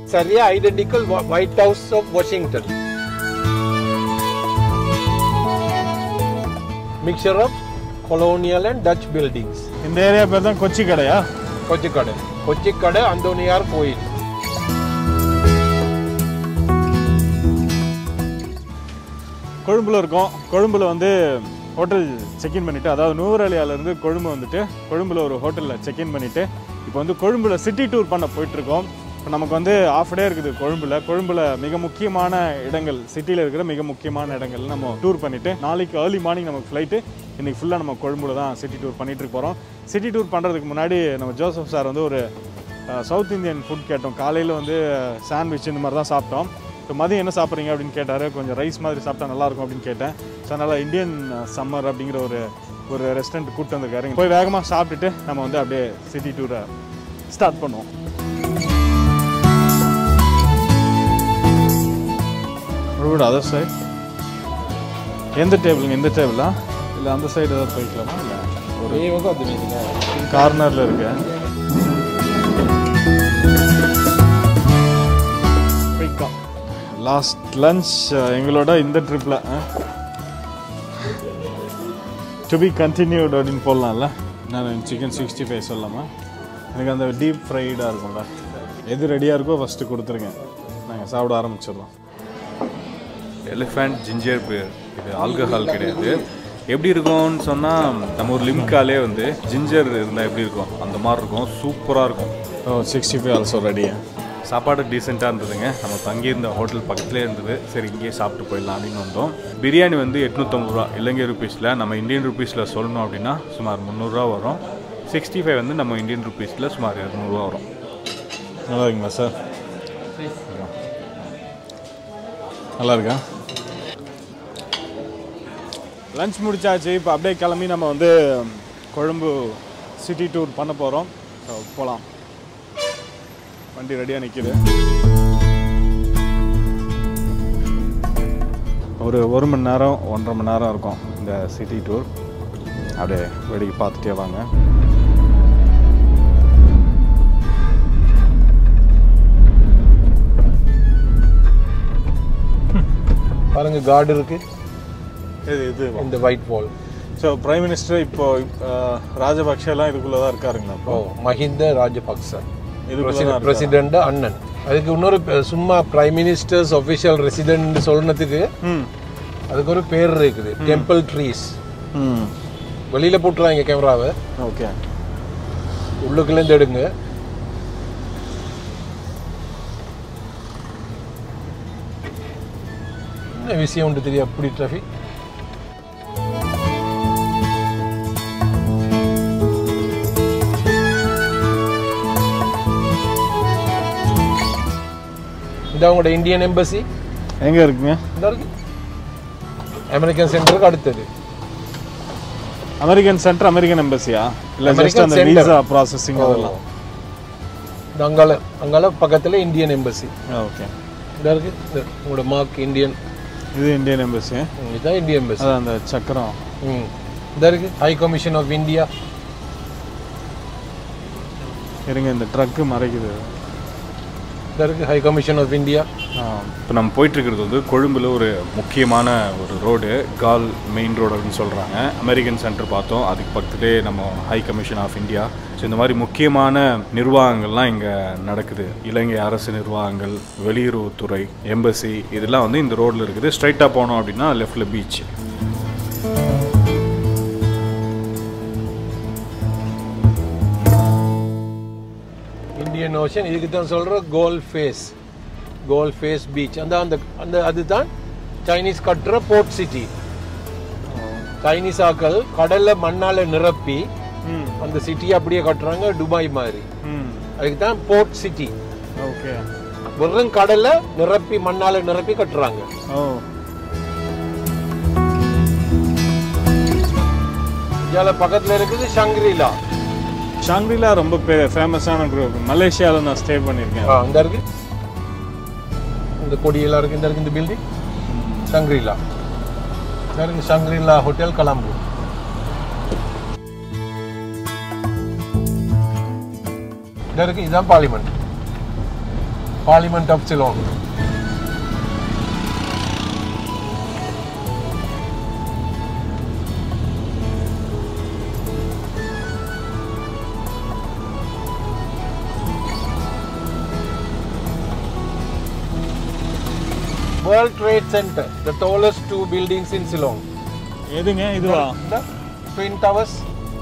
சரியா identical White House of Washington mixture of colonial and Dutch buildings இந்த area பேர் தான் கொச்சி கடையா கொச்சிக்கடை கொச்சிக்கடை அந்தோனியார் கோயில் கொழும்புல இருக்கோம் கொழும்புல வந்து ஹோட்டல் செக்இன் பண்ணிட்டு அதாவது நூறலியால இருந்து கொழும்பு வந்துட்டு கொழும்புல ஒரு ஹோட்டலில் செக்இன் பண்ணிட்டு இப்போ வந்து கொழும்புல சிட்டி டூர் பண்ண போயிட்டு இருக்கோம் இப்போ நமக்கு வந்து ஆஃப் டே இருக்குது கொழும்புல கொழும்புல மிக முக்கியமான இடங்கள் சிட்டியில் இருக்கிற மிக முக்கியமான இடங்கள் நம்ம டூர் பண்ணிட்டு நாளைக்கு ஏர்லி மார்னிங் நமக்கு ஃப்ளைட்டு இன்னைக்கு ஃபுல்லாக நம்ம கொழும்புல தான் சிட்டி டூர் பண்ணிட்டு இருக்க போகிறோம் சிட்டி டூர் பண்ணுறதுக்கு முன்னாடி நம்ம ஜோசப் சார் வந்து ஒரு சவுத் இந்தியன் ஃபுட் கேட்டோம் காலையில் வந்து சாண்ட்விச் இந்த மாதிரி தான் சாப்பிட்டோம் இப்போ மதியம் என்ன சாப்பிட்றீங்க அப்படின்னு கேட்டார் கொஞ்சம் ரைஸ் மாதிரி சாப்பிட்டா நல்லா இருக்கும் அப்படின்னு கேட்டேன் ஸோ அதனால் இந்தியன் சம்மர் அப்படிங்கிற ஒரு ஒரு ரெஸ்டாரண்ட் கூப்பிட்டு வந்திருக்காரு போய் வேகமாக சாப்பிட்டுட்டு நம்ம வந்து அப்படியே சிட்டி டூரை ஸ்டார்ட் பண்ணுவோம் ரோடு அதர் சைட் எந்த டேபிளுங்க இந்த டேபிளா இல்லை அந்த சைடு ஏதாவது போய்க்கலாமா இல்லை ஒரு கார்னரில் இருக்கு போய்க்கலாம் லாஸ்ட் லன்ச் எங்களோட இந்த ட்ரிப்பில் டு பி கண்டினியூட் அப்படின்னு போடலாம்ல நான் சிக்கன் சிக்ஸ்டி ஃபைவ் சொல்லலாமா எனக்கு அந்த டீப் ஃப்ரைடாக இருக்கும்ல எது ரெடியாக இருக்கோ ஃபஸ்ட்டு கொடுத்துருங்க நாங்கள் சாப்பிட ஆரம்பிச்சிடுறோம் எலிஃபண்ட் ஜிஞ்சர் பியர் இது ஆல்கஹால் கிடையாது எப்படி இருக்கும்னு சொன்னால் நம்ம ஒரு லிம்காலே வந்து ஜிஞ்சர் இருந்தால் எப்படி இருக்கும் அந்த மாதிரி இருக்கும் சூப்பராக இருக்கும் ஓ சிக்ஸ்டி ஃபைவ் ஆல்சோ ரெடியா சாப்பாடு டீசெண்டாக இருந்ததுங்க நம்ம தங்கியிருந்த ஹோட்டல் பக்கத்துலேயே இருந்தது சரி இங்கேயே சாப்பிட்டு போயிடலாம் அப்படின்னு வந்தோம் பிரியாணி வந்து எட்நூற்றம்பது ரூபா இலங்கை ருபீஸில் நம்ம இந்தியன் ருபீஸில் சொல்லணும் அப்படின்னா சுமார் முந்நூறுரூவா வரும் சிக்ஸ்டி ஃபைவ் வந்து நம்ம இந்தியன் ருபீஸில் சுமார் இரநூறுவா வரும் நல்லா இருக்குங்களா சார் நல்லா இருக்கா லஞ்ச் முடிச்சாச்சு இப்போ அப்படியே கிளம்பி நம்ம வந்து கொழும்பு சிட்டி டூர் பண்ண போகிறோம் ஸோ போகலாம் வண்டி ரெடியாக நிற்கிது ஒரு ஒரு மணி நேரம் ஒன்றரை மணி நேரம் இருக்கும் இந்த சிட்டி டூர் அப்படியே வேடிக்கை பார்த்துட்டே வாங்க பாருங்க கார்டு இருக்கு இது இது இந்த white wall so prime minister இப்போ அஹ், ராஜபக்ஷலாம் இதுக்குள்ளே தான் இருக்காருங்களா ஓ இப்போ மஹிந்த ராஜபக்ச இதுக்குள்ளே தான் பிரசிடென்ட் அண்ணன் அதுக்கு இன்னொரு பே- சும்மா பிரைம் மினிஸ்டர்ஸ் ஒஃபிஷியல் ரெசிடென்ட் சொல்லணுத்துக்கு ம் அதுக்கு ஒரு பேர் இருக்குது டெம்பிள் ட்ரீஸ் ம் வெளியில போட்டுருவாங்க கேமராவை ஓகே உள்ளுக்குள்ளேருந்து எடுங்க என்ன விஷயம் உண்டு தெரியும் அப்படி டிராஃபிக் இந்த அவங்களோட இந்தியன் எம்பசி எங்கே இருக்குங்க இந்த இருக்கு அமெரிக்கன் சென்டருக்கு அடுத்தது அமெரிக்கன் சென்டர் அமெரிக்கன் எம்பசியா இல்லை ஜஸ்ட் American அந்த Center. வீசா ப்ராசஸிங் அதெல்லாம் இந்த அங்கால அங்கால பக்கத்துல இந்தியன் எம்பசி ஓகே இந்த இருக்கு இந்த உங்களோட மார்க் இந்தியன் இது இந்தியன் எம்பசி இதுதான் இந்தியன் எம்பசி அது அந்த சக்கரம் ம் இந்த இருக்கு ஹை கமிஷன் ஆஃப் இந்தியா இருங்க இந்த ட்ரக்கு மறைக்குது இந்த இருக்கு ஹை கமிஷன் ஆஃப் இந்தியா இப்போ நம்ம போயிட்டுருக்கிறது வந்து கொழும்பில் ஒரு முக்கியமான ஒரு ரோடு கால் மெயின் ரோடு அப்படின்னு சொல்கிறாங்க அமெரிக்கன் சென்டர் பார்த்தோம் அதுக்கு பக்கத்துலேயே நம்ம high commission of India so இந்த மாதிரி முக்கியமான நிர்வாகங்கள்லாம் இங்கே நடக்குது இலங்கை அரசு நிர்வாகங்கள் வெளியுறவுத்துறை எம்பசி இதெல்லாம் வந்து இந்த ரோட்டில் இருக்குது ஸ்ட்ரைட்டாக போனோம் அப்படின்னா லெஃப்டில் பீச் இந்தியன் ஓஷன் இதுக்கு தான் சொல்கிறோம் Galle Face Galle Face beach அந்த அந்த அந்த அதுதான் சைனீஸ் கட்டுற போர்ட் சிட்டி சைனீஸ் ஆக்கள் கடல்ல மண்ணால நிரப்பி ம் அந்த சிட்டியை அப்படியே கட்டுறாங்க துபாய் மாதிரி ம் அதுக்கு தான் போர்ட் சிட்டி ஓகே வெறும் கடல்ல நிரப்பி மண்ணால நிரப்பி கட்டுறாங்க ஓ இதில் பக்கத்துல இருக்குது ஷங்கிரிலா ஷாங்க்ரிலா ரொம்ப ஃபேமஸான குரூப் மலேசியாவில் நான் ஸ்டே பண்ணியிருக்கேன் ஆ இந்த இருக்கு இந்த கொடியெல்லாம் இருக்கு இந்த இருக்கு இந்த பில்டிங் ஷங்கிரிலா இந்த இருக்கு ஷங்கிரிலா ஹோட்டல் கலாம்பூர் இந்த இருக்கு இதுதான் parliament parliament of Ceylon World Trade Center, the tallest two buildings in Ceylon. எதுங்க இதுவா The Twin Towers.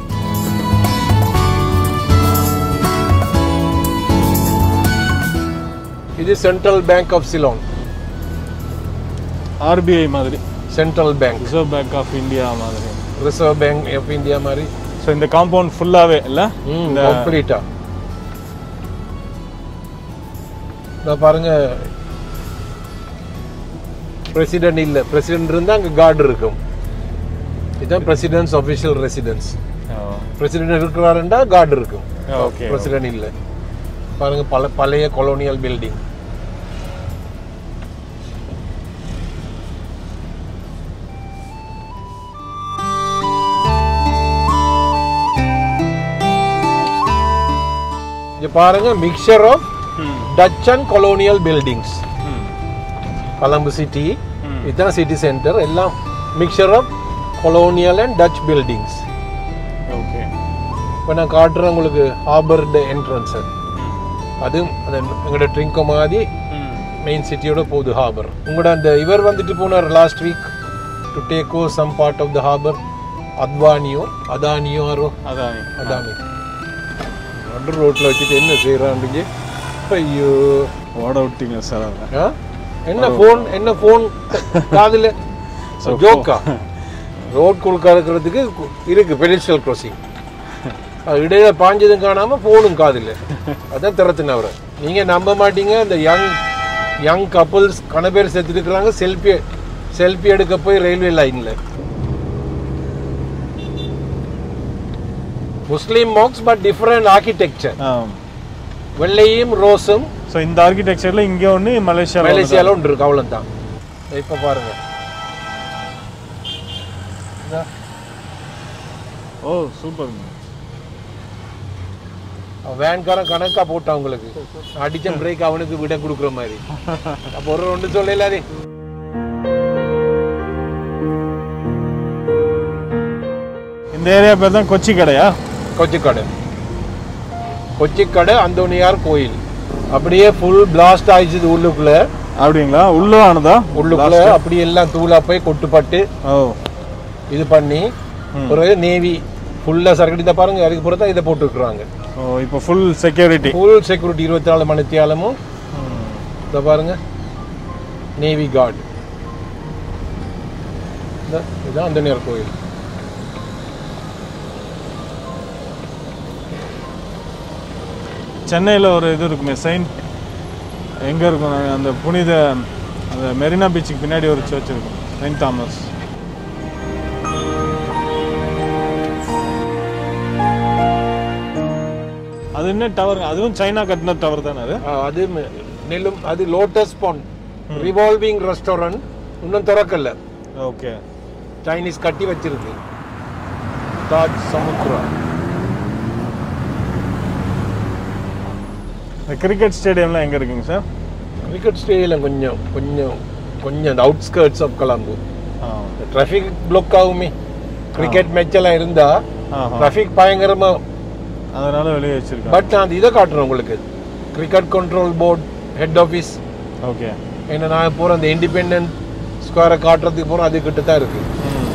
இது Central Bank of Ceylon RBI மாதிரி central bank Reserve Bank of India மாதிரி ரிசர்வ் பேங்க் ஆஃப் இந்தியா மாதிரி ஸோ இந்த காம்பவுண்ட் ஃபுல்லாவே இல்ல இந்த கம்ப்ளீட்டா நான் பாருங்க பிரசிடென்ட் இல்ல பிரசிடென்ட் இருந்தா அங்க கார்டு இருக்கும் இதுதான் பிரசிடென்ட்ஸ் அஃபிஷியல் ரெசிடென்ஸ் பிரசிடென்ட் இருக்கிறாருண்டா கார்டு இருக்கும் ஓகே பிரசிடென்ட் இல்ல பாருங்க பல பழைய கொலோனியல் பில்டிங் இங்க பாருங்க mixture of Dutch and colonial buildings Colombo city இதுதான் சிட்டி சென்டர் எல்லாம் mixture of colonial and Dutch buildings okay இப்போ நான் காட்டுறேன் உங்களுக்கு ஹார்பர் என்ட்ரன்ஸ் அதுவும் அது எங்களோட ட்ரிங்கோ மாதிரி மெயின் சிட்டியோட போகுது ஹார்பர் உங்களோட அந்த இவர் வந்துட்டு போனார் last week to take over some part of the harbour அத்வானியோ அதானியோ யாரோ அதான் அதானி நடு ரோட்டில் வச்சுட்டு என்ன செய்கிறான்டுங்க ஐயோ ஓட விட்டீங்க சார் அதை ஆ? என்ன ஃபோன் என்ன ஃபோன் காதில் ஜோக்கா ரோட் குறுக்கா இருக்கிறதுக்கு கு- இருக்கு பெரிஷியல் கிராசிங் இடையில பாஞ்சதும் காணாம ஃபோனும் காதில் அதான் திறத்துன அவரை நீங்க நம்ப மாட்டீங்க இந்த யங் யங் கப்புள்ஸ் கன பேர் செத்துட்டு இருக்கிறாங்க செல்ஃபி செல்ஃபி எடுக்க போய் ரயில்வே லைன்ல Muslim marks but different architecture வெள்ளையும் ரோஸும் ஸோ இந்த ஆர்கிடெக்சர்ல இங்க ஒன்று மலேசியாவில் மலேசியால ஒன்று இருக்கு அவ்வளோதான் இப்ப பாருங்க இதா. ஓ சூப்பர் வேன்காரன் கணக்கா போட்டான் உங்களுக்கு அடிச்ச பிரேக் அவனுக்கு விட கொடுக்குற மாதிரி அப்போ ஒரு ஒன்று சொல்லலாதே இந்த ஏரியா பேர் தான் கொச்சி கடையா கொச்சிக்கடை கொச்சிக்கடை அந்தோனியார் கோயில் அப்படியே ஃபுல் பிளாஸ்ட் ஆயிடுச்சு உள்ளுக்குள்ள அப்படிங்களா உள்ள ஆனதா உள்ளுக்குள்ள அப்படியே எல்லாம் தூளா போய் கொட்டுப்பட்டு ஓ இது பண்ணி ஒரு நேவி ஃபுல்லா சரக்கடி தான் பாருங்க அதுக்கு பிறகு இதை போட்டுருக்குறாங்க ஓ இப்போ ஃபுல் செக்யூரிட்டி ஃபுல் செக்யூரிட்டி இருபத்தி நாலு மணித்தியாலமும் இதை பாருங்க நேவி கார்டு இதுதான் அந்தனியார் கோயில் சென்னையில் ஒரு இது இருக்குமே செயின்ட் எங்கே இருக்கும் அந்த புனித அந்த மெரினா பீச்சுக்கு பின்னாடி ஒரு சர்ச் இருக்கும் செயின்ட் தாமஸ் அது என்ன டவர் அதுவும் சைனா கட்டின டவர் தானே அது ஆ, அது ம- நெல்லும் அது லோட்டஸ் பாண்ட் ரிவால்விங் ரெஸ்டாரண்ட் இன்னும் திறக்கல ஓகே சைனீஸ் கட்டி வச்சிருக்கு தாஜ் சமுத்ரா இந்த கிரிக்கெட் ஸ்டேடியம்லாம் எங்கே இருக்குங்க சார் கிரிக்கெட் ஸ்டேடியம் கொஞ்சம் கொஞ்சம் கொஞ்சம் அந்த outskirts of Colombo ah traffic block ஆகுமே கிரிக்கெட் மேட்ச் எல்லாம் இருந்தா ஆஹா. டிராஃபிக் பயங்கரமா அதனால வெளியே வச்சிருக்கேன் பட் நான் அது இதை காட்டுறேன் உங்களுக்கு cricket control board head office okay ஏன்னா நான் போகிறேன் அந்த இண்டிபெண்டன்ட் ஸ்கொயரை காட்டுறதுக்கு போகிறோம் அது கிட்ட தான் இருக்கு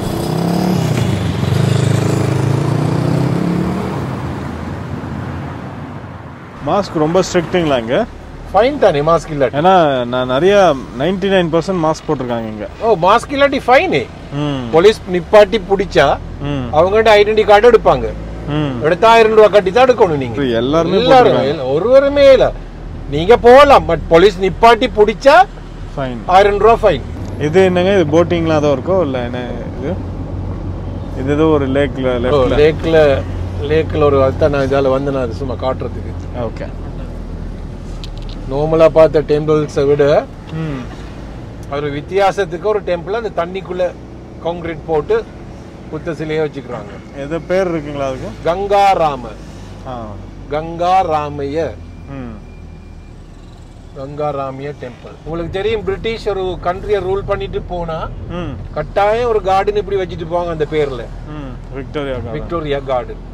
மாஸ்க் ரொம்ப ஸ்ட்ரிக்ட்டுங்களா இங்கே ஃபைன் தானே மாஸ்க் இல்லாட்டி ஏன்னா நான் நிறைய நைன்டி நைன் பர்சன்ட் மாஸ்க் போட்டிருக்காங்க இங்கே ஓ மாஸ்க் இல்லாட்டி ஃபைனே ம் போலீஸ் நிப்பாட்டி பிடிச்சா ம் அவங்ககிட்ட ஐடென்டி கார்டு எடுப்பாங்க ம் எடுத்தா ஆயிரம் ரூபாய் கட்டி தான் எடுக்கணும் நீங்க இது எல்லாருமே எல்லாரும் இல்ல, ஒருவருமே இல்ல நீங்க போகலாம் பட் போலீஸ் நிப்பாட்டி பிடிச்சா ஃபைன் ஆயிரம் ரூபாய் ஃபைன் இது என்னங்க இது போட்டிங்லாம் தான் இருக்கோ இல்லை என்ன இது இது ஏதோ ஒரு லேக்கில் லெஃப்டில் லேக்ல லேக்ல ஒரு அதுதான் நான் இதால வந்து நான் அது சும்மா காட்டுறதுக்கு ஓகே நார்மலா பார்த்த டெம்பிள்ஸை விட ம் ஒரு வித்தியாசத்துக்கு ஒரு டெம்பிள் அந்த தண்ணிக்குள்ள கான்கிரீட் போட்டு புத்த சிலையை வச்சுக்கிறாங்க எது பேர் இருக்குங்களா அதுக்கு கங்கா ராம ஆ கங்கா ராமைய ம் கங்காராமிய டெம்பிள் உங்களுக்கு தெரியும் பிரிட்டிஷ் ஒரு கண்ட்ரியை ரூல் பண்ணிட்டு போனா ம் கட்டாயம் ஒரு கார்டன் இப்படி வச்சுட்டு போவாங்க அந்த பேர்ல ம் விக்டோரியா கார்டன் விக்டோரியா கார்டன்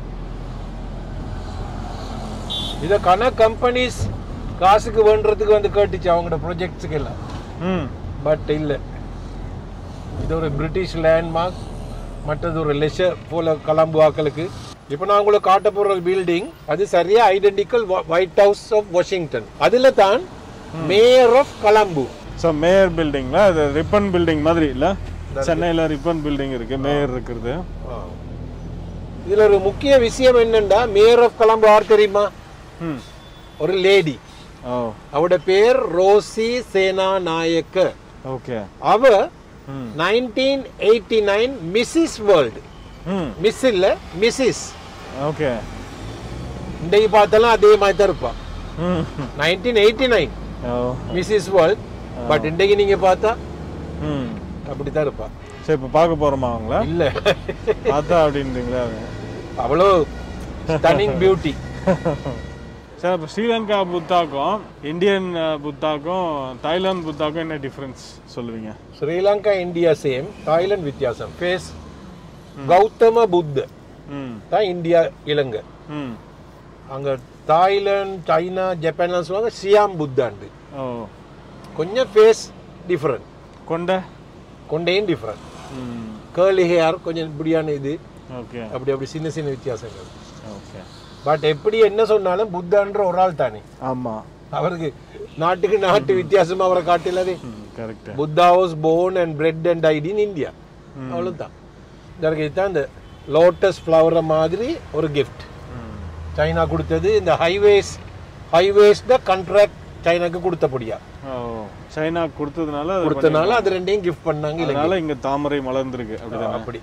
இத கன கம்பெனிஸ் காசுக்கு வேண்டுறதுக்கு வந்து கேட்டுச்சு அவங்களோட ப்ரொஜெக்ட்ஸுக்கு எல்லாம் ம் பட் இல்ல இது ஒரு பிரிட்டிஷ் லேண்ட்மார்க் மற்றது ஒரு லெஷர் போல கலம்பு வாக்களுக்கு இப்போ நான் உங்களுக்கு காட்ட போற ஒரு பில்டிங் அது சரியா identical White House of Washington அதுல தான் mayor of Colombo so mayor பில்டிங்ல அது ரிப்பன் பில்டிங் மாதிரி இல்ல சென்னையில ரிப்பன் பில்டிங் இருக்கு மேயர் இருக்கிறது இதுல ஒரு முக்கிய விஷயம் என்னன்னா மேயர் ஆஃப் கலம்பு யார் தெரியுமா ம் ஒரு லேடி ஓ அவட பேர் ரோசி சேனா நாயக்க ஓகே அவ ம் nineteen eighty nine Mrs World ம் மிஸ் இல்ல மிஸ்ஸிஸ் ஓகே இன்றைக்கு பார்த்தாலும் அதே மாதிரி தான் இருப்பா ம் நைன்டீன் எயிட்டி நைன் ஓ மிஸ்ஸிஸ் வேர்ல்ட் பட் இன்றைக்கு நீங்க பார்த்தா ம் அப்படித்தான் இருப்பா சரி இப்போ பார்க்க போறோமா அவங்கள இல்ல பார்த்தா அப்படின்றீங்களா அவ்வளோ ஸ்டனிங் பியூட்டி சார் இப்போ ஸ்ரீலங்கா புத்தாக்கும் இந்தியன் அஹ், புத்தாக்கும் தாய்லாந்து புத்தாக்கும் என்ன டிஃப்ரென்ஸ் சொல்லுவீங்க ஸ்ரீலங்கா இந்தியா சேம் தாய்லாந்து வித்தியாசம் ஃபேஸ் கௌதம புத்த ம் தான் இந்தியா இலங்கை ம் அங்க தாய்லாந்து சைனா ஜப்பான்லாம் சொல்லுவாங்க சியாம் புத்தாண்டு ஓ கொஞ்சம் ஃபேஸ் டிஃப்ரெண்ட் கொண்ட கொண்டையும் டிஃப்ரெண்ட் ம் கேர்லி ஹேர் கொஞ்சம் இப்படியான இது ஓகே அப்படி அப்படி சின்ன சின்ன வித்தியாசங்கள் ஓகே பட் எப்படி என்ன சொன்னாலும் புத்தான்ற ஒரு ஆள் தானே ஆமாம் அவருக்கு நாட்டுக்கு நாட்டு வித்தியாசமா அவரை காட்டிலதே ம் correct Buddha was born and bred and died in India அவ்வளவுதான் இதற்கு இதுதான் இந்த லோட்டஸ் ஃப்ளவரை மாதிரி ஒரு கிஃப்ட் ம் சைனா கொடுத்தது இந்த ஹைவேஸ் ஹைவேஸ் தான் கான்ட்ராக்ட் சைனாக்கு கொடுத்தபடியா ஓ சைனா கொடுத்ததுனால அது கொடுத்தனால அது ரெண்டையும் கிஃப்ட் பண்ணாங்க இலங்கை அதனால இங்க தாமரை மலர்ந்திருக்கு அப்படிதானே அப்படி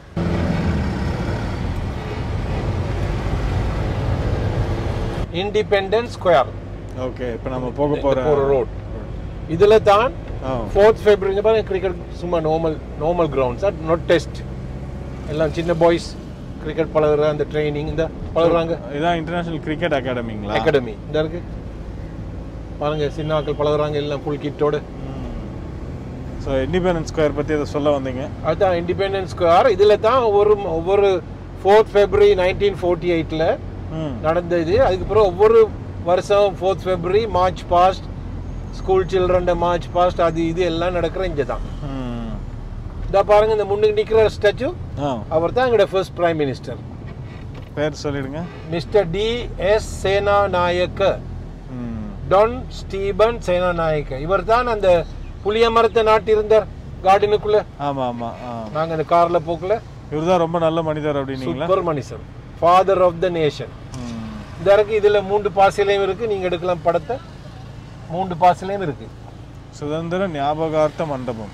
இண்டிபெண்டன்ஸ் ஸ்கொயர் ஓகே இப்போ நம்ம போக போற போற ரோட் இதுல தான் ஓ ஃபோர்த் ஃபெப்ரவரி பாருங்க கிரிக்கெட் சும்மா normal normal grounds not test எல்லாம் சின்ன பாய்ஸ் கிரிக்கெட் பழகுற அந்த ட்ரைனிங் இந்த பழகுறாங்க இதான் இன்டர்நேஷனல் கிரிக்கெட் அகாடமிங்களா அகாடமி இந்த இருக்கு பாருங்க சின்ன ஆட்கள் பழகுறாங்க எல்லாம் ஃபுல் கிட்டோட ஸோ இண்டிபெண்டன்ஸ் ஸ்கொயர் பத்தி அதை சொல்ல வந்தீங்க அதுதான் இண்டிபெண்டன்ஸ் ஸ்கொயர் இதுல தான் ஒவ்வொரு ஒவ்வொரு ஃபோர்த் ஃபெப்ரவரி நைன்டீன் ஃபோர்ட்டி எயிட்டில் ம் நடந்தது அதுக்கப்புறம் ஒவ்வொரு வருஷம் fourth February march past school children march past அது இது எல்லாம் நடக்கிற இங்கே தான் ம் இதா பாருங்க இந்த முன்னுக்கு நிற்கிற ஸ்டாச்சு ஆ அவர் தான் எங்களோட ஃபர்ஸ்ட் பிரைம் மினிஸ்டர் பேர் சொல்லிடுங்க Mister D S Senanayake ம் டொன் ஸ்டீபன் சேனா நாயக்க இவர் தான் அந்த புளிய மரத்தை நாட்டியிருந்தார் கார்டனுக்குள்ள ஆமா ஆமா ஆ நாங்க அந்த கார்ல போக்கல இவர் தான் ரொம்ப நல்ல மனிதர் அப்படின்னீங்களா சூப்பர் மனுஷன் ஃபாதர் ஆஃப் த நேஷன் ம் இந்த இருக்கு இதுல மூன்று பாசிலையும் இருக்கு நீங்க எடுக்கலாம் படத்தை மூன்று பாசிலையும் இருக்கு சுதந்திர ஞாபகார்த்த மண்டபம்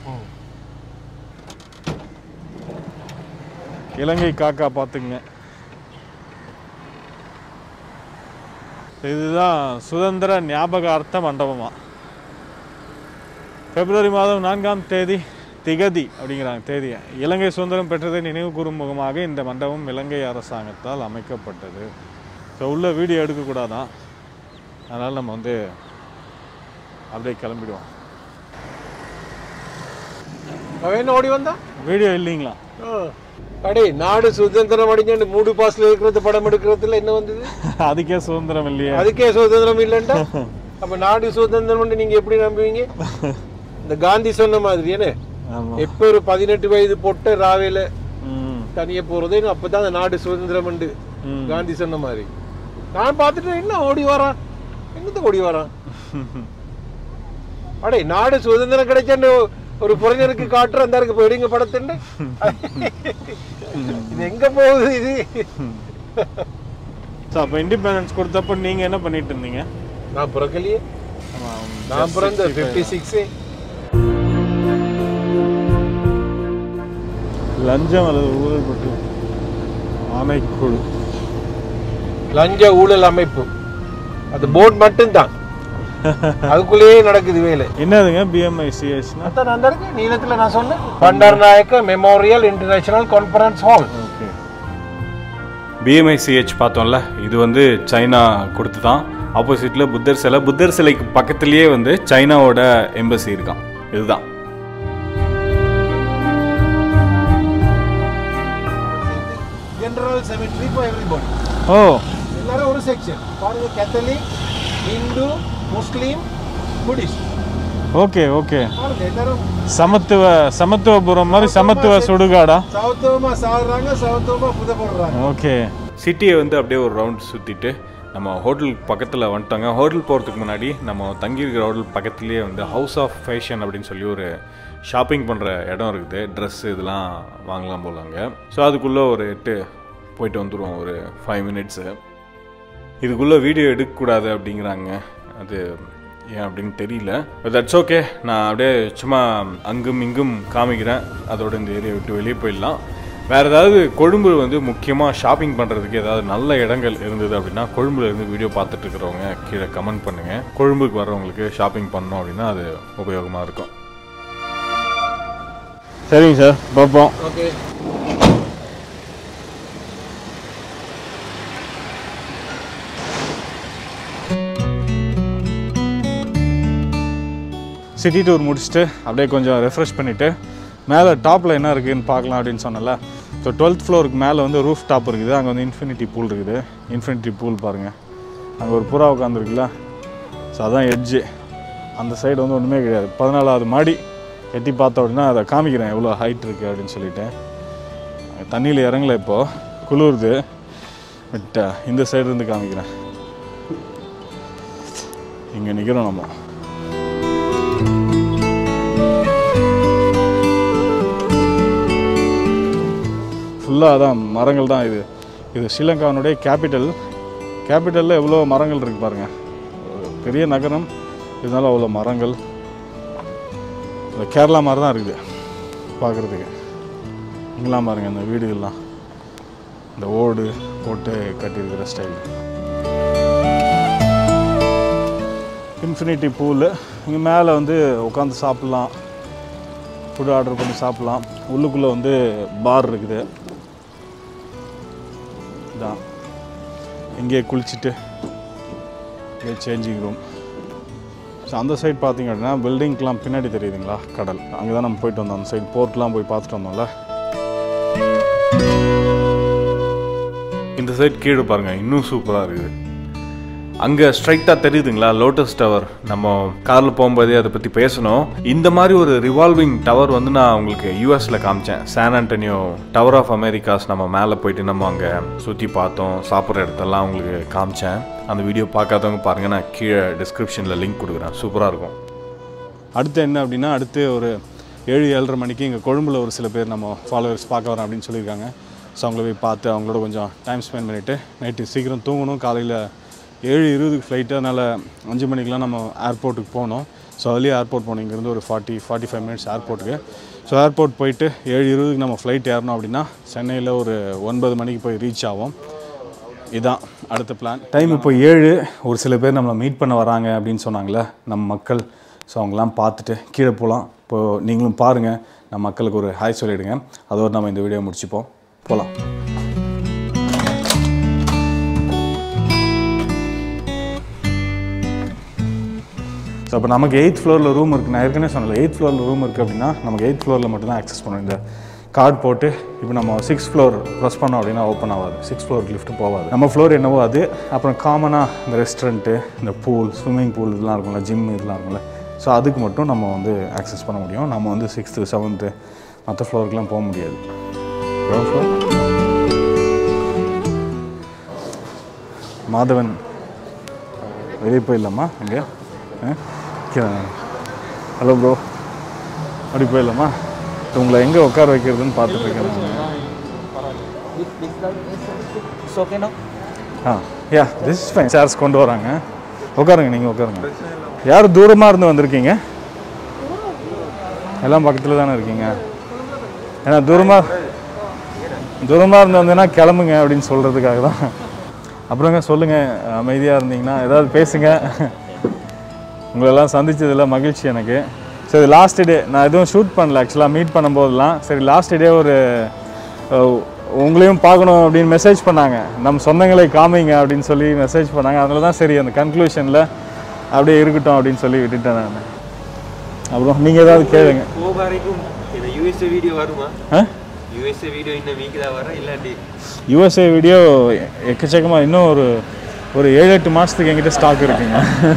இலங்கை காக்கா பார்த்துங்க இதுதான் சுதந்திர ஞாபகார்த்த மண்டபமா பிப்ரவரி மாதம் நான்காம் தேதி திகதி அப்படிங்கிறாங்க தேதியை இலங்கை சுதந்திரம் பெற்றதை நினைவு கூறும் முகமாக இந்த மண்டபம் இலங்கை அரசாங்கத்தால் அமைக்கப்பட்டது ஸோ உள்ள வீடியோ எடுக்கக்கூடாதான் அதனால் நம்ம வந்து அப்படியே கிளம்பிடுவோம் அவன் என்ன ஓடி வந்தா வீடியோ இல்லைங்களா அடே நாடு சுதந்திரம் அடைஞ்சு மூடு பாஸ்ல இருக்கிறது படம் எடுக்கிறதுல என்ன வந்தது அதுக்கே சுதந்திரம் இல்லையே அதுக்கே சுதந்திரம் இல்லைண்டா அப்ப நாடு சுதந்திரம் நீங்க எப்படி நம்புவீங்க இந்த காந்தி சொன்ன மாதிரி என்ன ஆமா எப்ப ஒரு பதினெட்டு வயது பொட்ட ராவையில ம் தனியே போறது அப்பதான் அந்த நாடு சுதந்திரம் உண்டு ம். காந்தி சொன்ன மாதிரி நான் பார்த்துட்டு என்ன ஓடி வரான் என்னத்த ஓடி வரான் அடே நாடு சுதந்திரம் கிடைச்சன்னு ஒரு புறஞருக்கு காட்டுற அந்த இருக்கு போயிடுங்க படத்துண்டு இது எங்க போகுது இது ஸோ அப்போ இண்டிபெண்டன்ஸ் கொடுத்தப்ப நீங்கள் என்ன பண்ணிட்டு இருந்தீங்க நான் பிறக்கலையே ஆமா, நான் just பிறந்த 65. பிப்டி சிக்ஸ் லஞ்சம் அல்லது ஊழல் பற்றி ஆணைக்குழு லஞ்ச ஊழல் அமைப்பு அது போர்டு மட்டும்தான் அதுக்குள்ளேயே நடக்குது வேலை என்னதுங்க பிஎம்ஐ சிஎஸ்னா அதான் அந்த இருக்கு நீளத்துல நான் சொன்னேன் Bandaranaike memorial international conference hall okay BMICH பார்த்தோம்ல இது வந்து சைனா கொடுத்து தான் ஆப்போசிட்டில் புத்தர் சிலை புத்தர் சிலைக்கு பக்கத்துலேயே வந்து சைனாவோட எம்பசி இருக்கான் இதுதான் ஜெனரல் செமிட்ரி ஃபார் எவ்ரிபடி ஓ எல்லாரும் ஒரு செக்ஷன் பாருங்க Catholic Hindu Muslim Buddhist okay okay பாருங்க எல்லாரும் சமத்துவ சமத்துவபுரம் மாதிரி சமத்துவ சுடுகாடா சௌத்தவமா சாகுறாங்க சௌத்தவமா புத போடுறாங்க ஓகே சிட்டியை வந்து அப்படியே ஒரு ரவுண்ட் சுற்றிட்டு நம்ம ஹோட்டல் பக்கத்தில் வந்துட்டோங்க ஹோட்டல் போகிறதுக்கு முன்னாடி நம்ம தங்கியிருக்கிற ஹோட்டல் பக்கத்துலேயே வந்து ஹவுஸ் ஆஃப் ஃபேஷன் அப்படின்னு சொல்லி ஒரு ஷாப்பிங் பண்ணுற இடம் இருக்குது ட்ரெஸ் இதெல்லாம் வாங்கலாம் போலாங்க ஸோ அதுக்குள்ளே ஒரு எட்டு போயிட்டு வந்துடுவோம் ஒரு ஃபைவ் மினிட்ஸு இதுக்குள்ளே வீடியோ எடுக்கக்கூடாது அப்படிங்கிறாங்க அது ஏன் அப்படின்னு தெரியல தட்ஸ் ஓகே நான் அப்படியே சும்மா அங்கும் இங்கும் காமிக்கிறேன் அதோட இந்த ஏரியா விட்டு வெளியே போயிடலாம் வேறு ஏதாவது கொழும்பு வந்து முக்கியமாக ஷாப்பிங் பண்ணுறதுக்கு ஏதாவது நல்ல இடங்கள் இருந்தது அப்படின்னா கொழும்புல இருந்து வீடியோ பார்த்துட்டு இருக்கிறவங்க கீழே கமெண்ட் பண்ணுங்கள் கொழும்புக்கு வர்றவங்களுக்கு ஷாப்பிங் பண்ணோம் அப்படின்னா அது உபயோகமாக இருக்கும் சரிங்க சார் பார்ப்போம் ஓகே சிட்டி டூர் முடிச்சுட்டு அப்படியே கொஞ்சம் ரெஃப்ரெஷ் பண்ணிவிட்டு மேலே டாப்பில் என்ன இருக்குதுன்னு பார்க்கலாம் அப்படின்னு சொன்னல ஸோ டுவெல்த் ஃப்ளோருக்கு மேலே வந்து ரூஃப் டாப் இருக்குது அங்கே வந்து இன்ஃபினிட்டி பூல் இருக்குது இன்ஃபினிட்டி பூல் பாருங்கள் அங்கே ஒரு புறா உட்காந்துருக்குல்ல ஸோ அதான் எட்ஜு அந்த சைடு வந்து ஒன்றுமே கிடையாது பதினாலாவது மாடி எட்டி பார்த்தோம் அப்படின்னா அதை காமிக்கிறேன் எவ்வளோ ஹைட் இருக்குது அப்படின்னு சொல்லிட்டு அங்க தண்ணியில் இறங்கல இப்போது குளிருது பட் இந்த சைடு இருந்து காமிக்கிறேன் இங்கே நிற்கிறோம் நம்ம ஃபுல்லாக அதான் மரங்கள் தான் இது இது ஸ்ரீலங்காவினுடைய கேபிட்டல் கேபிட்டலில் எவ்வளோ மரங்கள் இருக்குது பாருங்கள் ஒரு பெரிய நகரம் இருந்தாலும் அவ்வளோ மரங்கள் இந்த கேரளா மாதிரி தான் இருக்குது பார்க்குறதுக்கு இங்கெல்லாம் பாருங்கள் இந்த வீடுகள்லாம் இந்த ஓடு போட்டு கட்டியிருக்கிற ஸ்டைல் இன்ஃபினிட்டி பூல் இங்கே மேலே வந்து உட்காந்து சாப்பிட்லாம் ஃபுட் ஆர்டர் பண்ணி சாப்பிட்லாம் உள்ளுக்குள்ளே வந்து பார் இருக்குது இதான் இங்கேயே குளிச்சுட்டு இங்கே சேஞ்சிங் ரூம் ஸோ அந்த சைடு பார்த்தீங்க அப்படின்னா பில்டிங்க்கெலாம் பின்னாடி தெரியுதுங்களா கடல் அங்கே தான் நம்ம போயிட்டு வந்தோம் அந்த சைடு போர்ட்லாம் போய் பார்த்துட்டு வந்தோம்ல இந்த சைட் கீழே பாருங்கள் இன்னும் சூப்பராக இருக்குது அங்கே ஸ்ட்ரைட்டாக தெரியுதுங்களா லோட்டஸ் டவர் நம்ம காரில் போகும்போதே அதை பற்றி பேசணும் இந்த மாதிரி ஒரு ரிவால்விங் டவர் வந்து நான் உங்களுக்கு யூஎஸில் காமிச்சேன் San Antonio Tower of Americas நம்ம மேலே போயிட்டு நம்ம அங்கே சுற்றி பார்த்தோம் சாப்பிட்ற இடத்தெல்லாம் உங்களுக்கு காமிச்சேன் அந்த வீடியோ பார்க்காதவங்க பாருங்கள் நான் கீழே டிஸ்கிரிப்ஷனில் லிங்க் கொடுக்குறேன் சூப்பராக இருக்கும் அடுத்து என்ன அப்படின்னா அடுத்து ஒரு ஏழு ஏழரை மணிக்கு இங்கே கொழும்புல ஒரு சில பேர் நம்ம ஃபாலோவர்ஸ் பார்க்க வரோம் அப்படின்னு சொல்லியிருக்காங்க ஸோ அவங்கள போய் பார்த்து அவங்களோட கொஞ்சம் டைம் ஸ்பெண்ட் பண்ணிவிட்டு நைட்டு சீக்கிரம் தூங்கணும் காலையில் ஏழு இருபதுக்கு ஃப்ளைட்டு அதனால் அஞ்சு மணிக்கெலாம் நம்ம ஏர்போர்ட்டுக்கு போகணும் ஸோ அதுலேயே ஏர்போர்ட் போகணும் இங்கேருந்து ஒரு ஃபார்ட்டி ஃபார்ட்டி ஃபைவ் மினிட்ஸ் ஏர்போர்ட்டுக்கு ஸோ ஏர்போர்ட் போயிட்டு ஏழு இருபதுக்கு நம்ம ஃப்ளைட் ஏறணும் அப்படின்னா சென்னையில் ஒரு ஒன்பது மணிக்கு போய் ரீச் ஆகும் இதான் அடுத்த பிளான் டைம் இப்போ ஏழு ஒரு சில பேர் நம்மளை மீட் பண்ண வராங்க அப்படின்னு சொன்னாங்களே நம்ம மக்கள் ஸோ அவங்களாம் பார்த்துட்டு கீழே போகலாம் இப்போது நீங்களும் பாருங்கள் நம்ம மக்களுக்கு ஒரு ஹாய் சொல்லிவிடுங்க அதோடு நம்ம இந்த வீடியோ முடிச்சுப்போம் போகலாம் ஸோ அப்போ நமக்கு எயித் ஃப்ளோரில் ரூம் இருக்குது நான் ஏற்கனவே சொன்னல எயித் ஃப்ளோரில் ரூம் இருக்குது அப்படின்னா நமக்கு எயித் ஃப்ளோரில் மட்டும் தான் ஆக்சஸ் பண்ணணும் இந்த கார்டு போட்டு இப்போ நம்ம சிக்ஸ் ஃப்ளோர் ப்ரெஸ் பண்ணோம் அப்படின்னா ஓப்பன் ஆகாது சிக்ஸ் ஃப்ளோர் லிஃப்ட் போகாது நம்ம ஃப்ளோர் என்னவோ அது அப்புறம் காமனாக இந்த ரெஸ்டாரண்ட்டு இந்த பூல் ஸ்விம்மிங் பூல் இதெல்லாம் இருக்கும்ல ஜிம் இதெல்லாம் இருக்கும்ல ஸோ அதுக்கு மட்டும் நம்ம வந்து ஆக்சஸ் பண்ண முடியும் நம்ம வந்து சிக்ஸ்த்து செவன்த்து மற்ற ஃப்ளோருக்குலாம் போக முடியாது ground floor. மாதவன் வெளியே போயிடலாமா அங்கே ஹலோ ப்ரோ அப்படி போயிடலாமா உங்களை எங்கே உட்கார வைக்கிறதுன்னு பார்த்துட்டு இருக்கேன் It's okay now? Ah yeah this is fine chairs கொண்டு வராங்க உட்காருங்க நீங்கள் உட்காருங்க யார் தூரமாக இருந்து வந்திருக்கீங்க எல்லாம் பக்கத்தில் தானே இருக்கீங்க ஏன்னா தூரமாக தூரமாக இருந்து வந்தீங்கன்னா கிளம்புங்க அப்படின்னு சொல்கிறதுக்காக தான் அப்புறங்க சொல்லுங்கள் அமைதியாக இருந்தீங்கன்னா ஏதாவது பேசுங்க உங்களெல்லாம் சந்திச்சதில் மகிழ்ச்சி எனக்கு சரி லாஸ்ட் டே நான் எதுவும் ஷூட் பண்ணல ஆக்சுவலாக மீட் பண்ணும்போதெல்லாம் சரி லாஸ்ட் டே ஒரு அஹ், உங்களையும் பார்க்கணும் அப்படின்னு மெசேஜ் பண்ணாங்க நம்ம சொந்தங்களை காமிங்க அப்படின்னு சொல்லி மெசேஜ் பண்ணாங்க அதில் தான் சரி அந்த கன்க்ளூஷனில் அப்படியே இருக்கட்டும் அப்படின்னு சொல்லி விட்டுட்டேன் நான் அப்புறம் நீங்கள் ஏதாவது கேளுங்க போக வரைக்கும் இந்த யூஎஸ்ஏ வீடியோ வருமா ஆ யூஎஸ்ஏ வீடியோ இன்னும் வீக் தான் வர இல்லாட்டி யூஎஸ்ஏ வீடியோ எக்கச்சக்கமாக இன்னும் ஒரு ஒரு ஏழு எட்டு மாதத்துக்கு என்கிட்ட ஸ்டாக் இருக்குங்க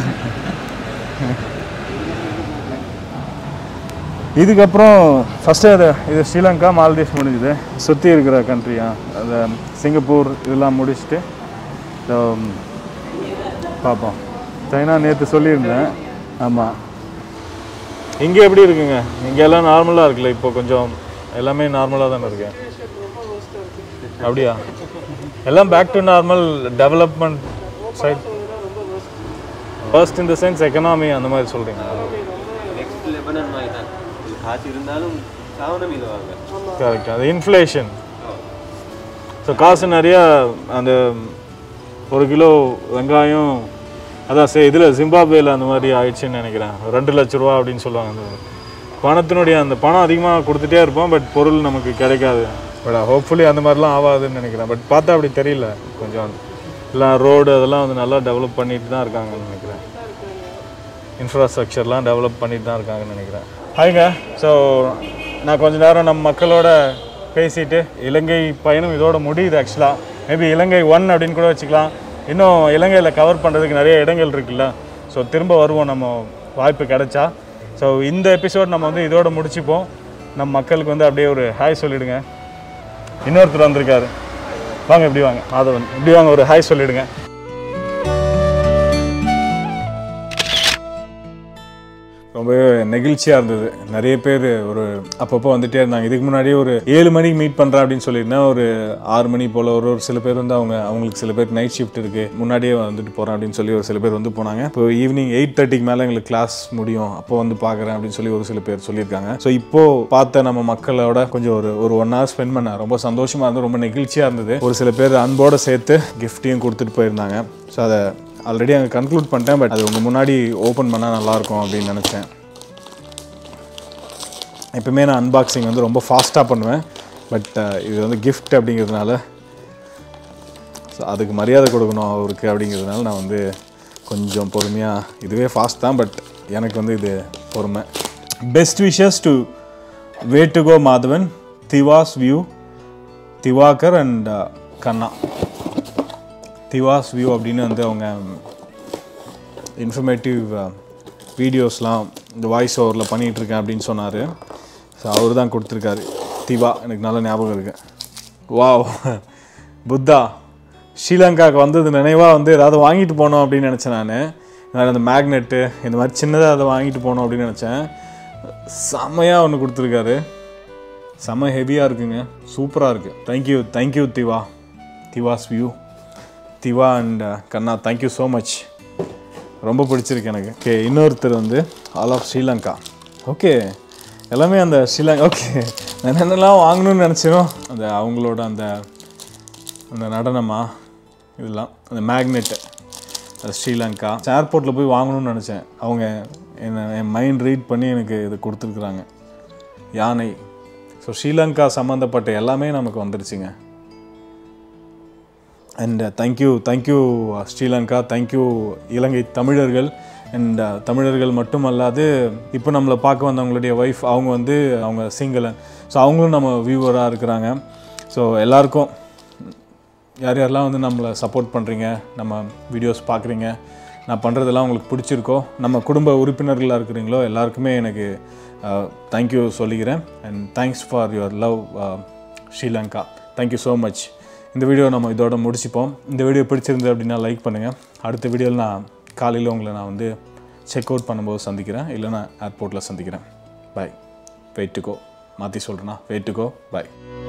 இதுக்கப்புறம் ஃபஸ்ட்டு அது இது ஸ்ரீலங்கா மால்தீவ்ஸ் முடிஞ்சுது சுற்றி இருக்கிற கண்ட்ரியா அந்த சிங்கப்பூர் இதெல்லாம் முடிச்சுட்டு so, பார்ப்போம் சைனா நேற்று சொல்லியிருந்தேன் ஆமாம் இங்கே எப்படி இருக்குங்க இங்கே எல்லாம் நார்மலாக இருக்குல்ல இப்போ கொஞ்சம் எல்லாமே நார்மலாக தானே இருக்கு அப்படியா எல்லாம் back to normal development side first இந்த சென்ஸ் எக்கனாமி அந்த மாதிரி சொல்கிறீங்க நெக்ஸ்ட் லெபனன் மாதிரி தான் இது காசு இருந்தாலும் சாவனம் இதுவாங்க கரெக்ட் அது இன்ஃப்ளேஷன் ஸோ காசு நிறையா அந்த ஒரு கிலோ வெங்காயம் அதான் சரி இதில் ஜிம்பாப்வேல அந்த மாதிரி ஆயிடுச்சுன்னு நினைக்கிறேன் ரெண்டு லட்ச ரூபா அப்படின்னு சொல்லுவாங்க அந்த பணத்தினுடைய அந்த பணம் அதிகமாக கொடுத்துட்டே இருப்போம் பட் பொருள் நமக்கு கிடைக்காது பட் ஹோப்ஃபுல்லி அந்த மாதிரிலாம் ஆகாதுன்னு நினைக்கிறேன் பட் பார்த்தா அப்படி தெரியல கொஞ்சம் எல்லாம் ரோடு அதெல்லாம் வந்து நல்லா டெவலப் பண்ணிட்டு தான் இருக்காங்கன்னு நினைக்கிறேன் இன்ஃப்ராஸ்ட்ரக்சர்லாம் டெவலப் பண்ணிட்டு தான் இருக்காங்கன்னு நினைக்கிறேன் ஹாய்ங்க ஸோ நான் கொஞ்ச நேரம் நம்ம மக்களோட பேசிட்டு இலங்கை பயணம் இதோட முடியுது ஆக்சுவலாக மேபி இலங்கை ஒன் அப்படின்னு கூட வச்சுக்கலாம் இன்னும் இலங்கையில் கவர் பண்ணுறதுக்கு நிறைய இடங்கள் இருக்குல்ல ஸோ திரும்ப வருவோம் நம்ம வாய்ப்பு கிடைச்சா ஸோ இந்த எபிசோட் நம்ம வந்து இதோட முடிச்சுப்போம் நம்ம மக்களுக்கு வந்து அப்படியே ஒரு ஹாய் சொல்லிடுங்க இன்னொருத்தர் வந்திருக்காரு வாங்க இப்படி வாங்க மாதவன் இப்படி வாங்க ஒரு ஹாய் சொல்லிடுங்க ரொம்பவே நெகிழ்ச்சியாக இருந்தது நிறைய பேர் ஒரு அப்பப்போ வந்துட்டே இருந்தாங்க இதுக்கு முன்னாடியே ஒரு ஏழு மணிக்கு மீட் பண்ணுறேன் அப்படின்னு சொல்லியிருந்தேன் ஒரு ஆறு மணி போல் ஒரு ஒரு சில பேர் வந்து அவங்க அவங்களுக்கு சில பேர் நைட் ஷிஃப்ட் இருக்குது முன்னாடியே வந்துட்டு போகிறேன் அப்படின்னு சொல்லி ஒரு சில பேர் வந்து போனாங்க இப்போ ஈவினிங் எயிட் தேர்ட்டிக்கு மேலே எங்களுக்கு கிளாஸ் முடியும் அப்போ வந்து பார்க்குறேன் அப்படின்னு சொல்லி ஒரு சில பேர் சொல்லியிருக்காங்க ஸோ இப்போ பார்த்த நம்ம மக்களோட கொஞ்சம் ஒரு ஒரு ஒன் ஹவர் ஸ்பெண்ட் பண்ண ரொம்ப சந்தோஷமாக இருந்தது ரொம்ப நெகிழ்ச்சியாக இருந்தது ஒரு சில பேர் அன்போடு சேர்த்து கிஃப்ட்டையும் கொடுத்துட்டு போயிருந்தாங்க ஸோ அதை ஆல்ரெடி அங்கே கன்க்ளூட் பண்ணிட்டேன் பட் அது உங்கள் முன்னாடி ஓப்பன் பண்ணால் நல்லாயிருக்கும் அப்படின்னு நினச்சேன் எப்பவுமே நான் அன்பாக்சிங் வந்து ரொம்ப ஃபாஸ்ட்டாக பண்ணுவேன் பட் இது வந்து gift அப்படிங்கிறதுனால ஸோ அதுக்கு மரியாதை கொடுக்கணும் அவருக்கு அப்படிங்கிறதுனால நான் வந்து கொஞ்சம் பொறுமையாக இதுவே ஃபாஸ்ட் தான் பட் எனக்கு வந்து இது பொறுமை best wishes to way to go Madhavan Diva's view Divakar and Kanna Diva's view அப்படின்னு வந்து அவங்க இன்ஃபர்மேட்டிவ் வீடியோஸ்லாம் இந்த வாய்ஸ் ஓவரில் பண்ணிகிட்ருக்கேன் அப்படின்னு சொன்னார் ஸோ அவர் தான் கொடுத்துருக்காரு திவா எனக்கு நல்ல ஞாபகம் இருக்கு வாவ் புத்தா ஸ்ரீலங்காவுக்கு வந்தது நினைவாக வந்து ஏதாவது வாங்கிட்டு போனோம் அப்படின்னு நினச்சேன் நான் நான் அந்த மேக்னெட்டு இந்த மாதிரி சின்னதாக அதை வாங்கிட்டு போனோம் அப்படின்னு நினச்சேன் செம்மையாக ஒன்று கொடுத்துருக்காரு செம்ம ஹெவியாக இருக்குங்க சூப்பராக இருக்குது thank you thank you Diva Diva's view Diva and Kanna thank you so much ரொம்ப பிடிச்சிருக்கு எனக்கு ஓகே இன்னொருத்தர் வந்து ஆல் ஆஃப் ஸ்ரீலங்கா ஓகே எல்லாமே அந்த ஸ்ரீலங்கா ஓகே நான் என்னென்னலாம் வாங்கணும்னு நினச்சேனோ அந்த அவங்களோட அந்த அந்த நடனமா இதெல்லாம் அந்த மேக்னெட்டு ஸ்ரீலங்கா ஏர்போர்ட்டில் போய் வாங்கணும்னு நினச்சேன் அவங்க என்ன என் மைண்ட் ரீட் பண்ணி எனக்கு இது கொடுத்துருக்குறாங்க யானை ஸோ ஸ்ரீலங்கா சம்மந்தப்பட்ட எல்லாமே நமக்கு வந்துருச்சுங்க and thank you thank you Sri Lanka thank you Ilangai தமிழர்கள் அண்ட் தமிழர்கள் மட்டுமல்லாது இப்போ நம்மளை பார்க்க வந்தவங்களுடைய ஒய்ஃப் அவங்க வந்து அவங்க சிங்கிளன் ஸோ அவங்களும் நம்ம வியூவராக இருக்கிறாங்க ஸோ எல்லாருக்கும் யார் யாரெல்லாம் வந்து நம்மளை சப்போர்ட் பண்ணுறீங்க நம்ம வீடியோஸ் பார்க்குறீங்க நான் பண்ணுறதெல்லாம் உங்களுக்கு பிடிச்சிருக்கோ நம்ம குடும்ப உறுப்பினர்களாக இருக்கிறீங்களோ எல்லாருக்குமே எனக்கு தேங்க்யூ சொல்லிக்கிறேன் and thanks for your love Sri Lanka thank you so much இந்த வீடியோ நம்ம இதோட முடிச்சுப்போம் இந்த வீடியோ பிடிச்சிருந்தது அப்படின்னா லைக் பண்ணுங்கள் அடுத்த வீடியோவில் நான் காலையில் உங்களை நான் வந்து செக் அவுட் பண்ணும்போது சந்திக்கிறேன் இல்லைன்னா ஏர்போர்ட்டில் சந்திக்கிறேன் பாய் வெயிட் டு கோ மாற்றி சொல்கிறேன்னா வெயிட் டு கோ பாய்